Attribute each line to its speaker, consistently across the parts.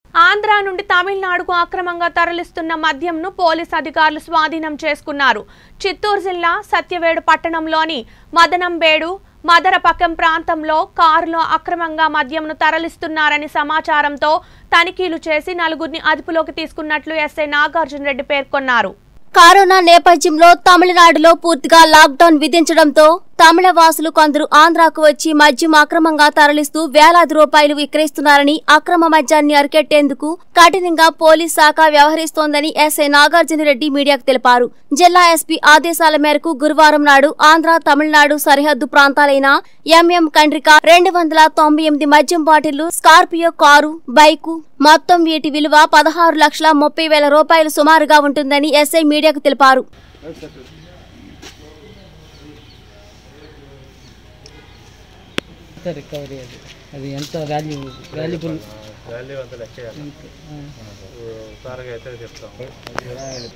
Speaker 1: ఆంధ్ర నుండి తమిళనాడుకు అక్రమంగా తరలిస్తున్న మద్యంను పోలీస్ అధికారులు స్వాధీనం చేసుకున్నారు చిత్తూరు జిల్లా సత్యవేడు పట్టణంలోని మదనంబేడు మదరపక్కం ప్రాంతంలో కారులో అక్రమంగా మద్యంను తరలిస్తున్నారని సమాచారంతో తనిఖీలు చేసి నలుగురిని అదుపులోకి తీసుకున్నట్లు ఎస్ఐ నాగార్జున రెడ్డి పేర్కొన్నారు
Speaker 2: కరోనా నేపథ్యంలో తమిళనాడులో పూర్తిగా లాక్డౌన్ విధించడంతో తమిళ వాసులు కొందరు ఆంధ్రాకు వచ్చి మద్యం అక్రమంగా తరలిస్తూ వేలాది రూపాయలు విక్రయిస్తున్నారని అక్రమ మద్యాన్ని అరికెట్టేందుకు కఠినంగా పోలీస్ శాఖ వ్యవహరిస్తోందని ఎస్ఐ నాగార్జున రెడ్డి మీడియాకు తెలిపారు జిల్లా ఎస్పీ ఆదేశాల మేరకు గురువారం నాడు ఆంధ్ర తమిళనాడు సరిహద్దు ప్రాంతాలైన ఎంఎం కండ్రిక రెండు వందల తొంభై ఎనిమిది మద్యం బాటిళ్లు స్కార్పియో కారు బైకు మొత్తం వీటి విలువ పదహారు లక్షల ముప్పై వేల రూపాయలు సుమారుగా ఉంటుందని ఎస్ఐ మీడియాకు తెలిపారు
Speaker 3: ఎంత రికవరీ అది అది ఎంత వాల్యూ వాల్యుబుల్
Speaker 4: వాల్యూ అంత లెక్క చేయాలి. ఉదాహరణగా అయితే చెప్తాము మ్మ్.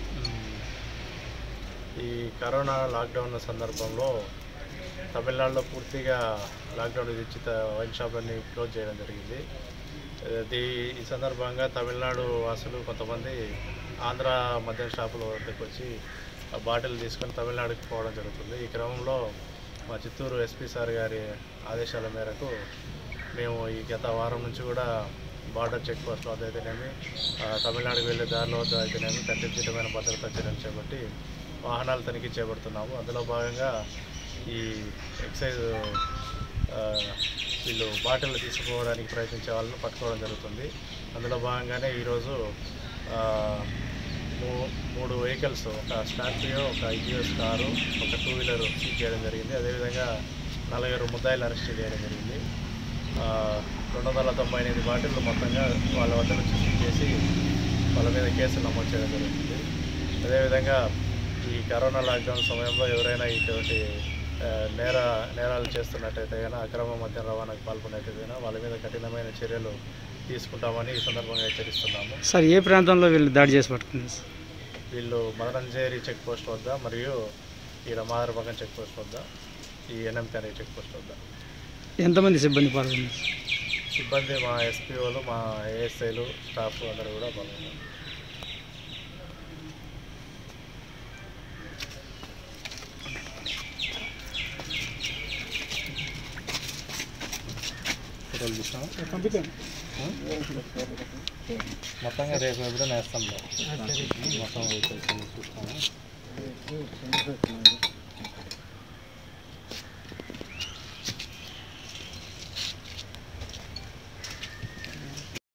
Speaker 4: ఈ కరోనా లాక్డౌన్ సందర్భంలో తమిళనాడులో పూర్తిగా లాక్డౌన్ విధించి త- వైన్ షాపులన్నీ క్లోజ్ చేయడం జరిగింది అది ఈ సందర్భంగా తమిళనాడు వాసులు కొంతమంది ఆంధ్ర మద్యం షాపుల వద్దకు వచ్చి ఆ బాటిల్ తీసుకొని తమిళనాడుకి పోవడం జరుగుతుంది ఈ క్రమంలో మా చిత్తూరు ఎస్పీ సార్ గారి ఆదేశాల మేరకు మేము ఈ గత వారం నుంచి కూడా బార్డర్ చెక్ పోస్ట్ వద్ద అయితేనేమి ఆ, తమిళనాడుకు వెళ్ళే దారిలో వద్ద అయితేనేమి కట్టుదిట్టమైన భద్రతా చర్యలు చేపట్టి వాహనాలు తనిఖీ చేపడుతున్నాము అందులో భాగంగా ఈ ఎక్సైజ్ ఆ, వీళ్ళు బాటిల్ తీసుకుపోవడానికి ప్రయత్నించే వాళ్ళని పట్టుకోవడం జరుగుతుంది అందులో భాగంగానే ఈరోజు ఆ, మూ- మూడు వెహికల్స్ ఒక స్కార్పియో ఒక ఐజిఎస్ కారు ఒక టూ వీలర్ సీజ్ చేయడం జరిగింది అదేవిధంగా నలుగురు ముద్దాయిలు అరెస్ట్ చేయడం జరిగింది ఆ, రెండు వందల తొంభై ఎనిమిది బాటిళ్ళు మొత్తంగా వాళ్ళ వద్ద నుంచి సీజ్ చేసి వాళ్ళ మీద కేసులు నమోదు చేయడం జరుగుతుంది అదేవిధంగా ఈ కరోనా లాక్డౌన్ సమయంలో ఎవరైనా ఇటువంటి ఆ, నేర నేరాలు చేస్తున్నట్టయితే కనుక అక్రమ మద్యం రవాణాకు పాల్పడినట్టయితే కనుక వాళ్ళ మీద కఠినమైన చర్యలు తీసుకుంటామని ఈ సందర్భంగా హెచ్చరిస్తున్నాము
Speaker 3: సార్ ఏ ప్రాంతంలో వీళ్ళు దాడి చేసి పట్టుకుంది సార్
Speaker 4: వీళ్ళు మదనంజేరి చెక్ పోస్ట్ వద్ద మరియు ఈడ మాదరపక్కన చెక్ పోస్ట్ వద్ద ఈ ఎన్ఎంకరీ చెక్ పోస్ట్ వద్ద
Speaker 3: ఎంతమంది సిబ్బంది పాల్గొన్నారు
Speaker 4: సిబ్బంది మా ఎస్పీఓలు మా ఏఎస్ఐలు స్టాఫ్ అందరూ కూడా పాల్గొన్నారు ఫోటోలు తీసినావా? మొత్తంగా రేపు ఎప్పుడో నేస్తాం మొత్తం వెహికల్స్ అన్ని చూస్తాము